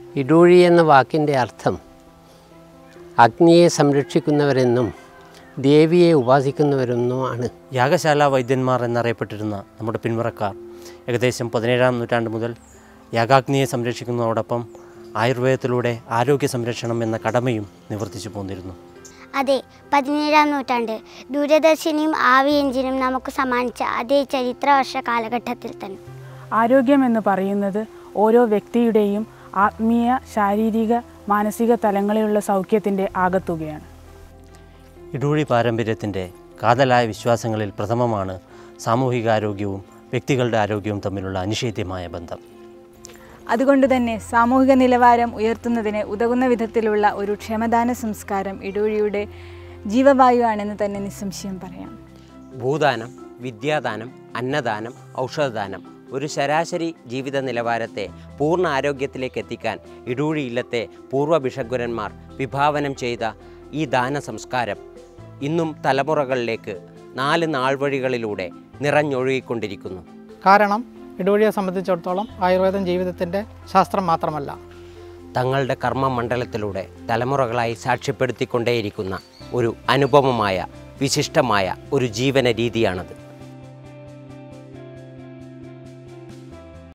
ഇടൂഴി എന്ന വാക്കിൻ്റെ അർത്ഥം അഗ്നിയെ സംരക്ഷിക്കുന്നവരെന്നും ദേവിയെ ഉപാസിക്കുന്നവരെന്നുമാണ് യാഗശാല വൈദ്യന്മാർ എന്നറിയപ്പെട്ടിരുന്ന നമ്മുടെ പിന്മുറക്കാർ ഏകദേശം പതിനേഴാം നൂറ്റാണ്ട് മുതൽ യാഗാഗ്നിയെ സംരക്ഷിക്കുന്നതോടൊപ്പം ആയുർവേദത്തിലൂടെ ആരോഗ്യ സംരക്ഷണം എന്ന കടമയും നിവർത്തിച്ചു പോന്നിരുന്നു അതെ പതിനേഴാം നൂറ്റാണ്ട് ദൂരദർശിനിയും ആവി എഞ്ചിനും നമുക്ക് സമ്മാനിച്ച അതേ ചരിത്രവർഷ കാലഘട്ടത്തിൽ തന്നെ ആരോഗ്യം എന്ന് പറയുന്നത് ഓരോ വ്യക്തിയുടെയും ആത്മീയ ശാരീരിക മാനസിക തലങ്ങളിലുള്ള സൗഖ്യത്തിൻ്റെ ആകത്തുകയാണ് ഇടൂഴി പാരമ്പര്യത്തിൻ്റെ കാതലായ വിശ്വാസങ്ങളിൽ പ്രഥമമാണ് സാമൂഹികാരോഗ്യവും വ്യക്തികളുടെ ആരോഗ്യവും തമ്മിലുള്ള അനിഷേധ്യമായ ബന്ധം അതുകൊണ്ട് തന്നെ സാമൂഹിക നിലവാരം ഉയർത്തുന്നതിന് ഉതകുന്ന വിധത്തിലുള്ള ഒരു ക്ഷമദാന സംസ്കാരം ഇടൂഴിയുടെ ജീവവായു ആണെന്ന് തന്നെ നിസ്സംശയം പറയാം ഭൂദാനം വിദ്യാദാനം അന്നദാനം ഔഷധദാനം ഒരു ശരാശരി ജീവിത നിലവാരത്തെ പൂർണ്ണ ആരോഗ്യത്തിലേക്ക് എത്തിക്കാൻ ഇടൂഴി ഇല്ലത്തെ പൂർവ്വ ഭിഷഗ്വരന്മാർ വിഭാവനം ചെയ്ത ഈ ദാന സംസ്കാരം ഇന്നും തലമുറകളിലേക്ക് നാല് നാൾവഴികളിലൂടെ നിറഞ്ഞൊഴുകിക്കൊണ്ടിരിക്കുന്നു കാരണം ഇടവഴിയെ സംബന്ധിച്ചിടത്തോളം ആയുർവേദം ജീവിതത്തിൻ്റെ ശാസ്ത്രം മാത്രമല്ല തങ്ങളുടെ കർമ്മമണ്ഡലത്തിലൂടെ തലമുറകളായി സാക്ഷ്യപ്പെടുത്തിക്കൊണ്ടേയിരിക്കുന്ന ഒരു അനുപമമായ വിശിഷ്ടമായ ഒരു ജീവന രീതിയാണത്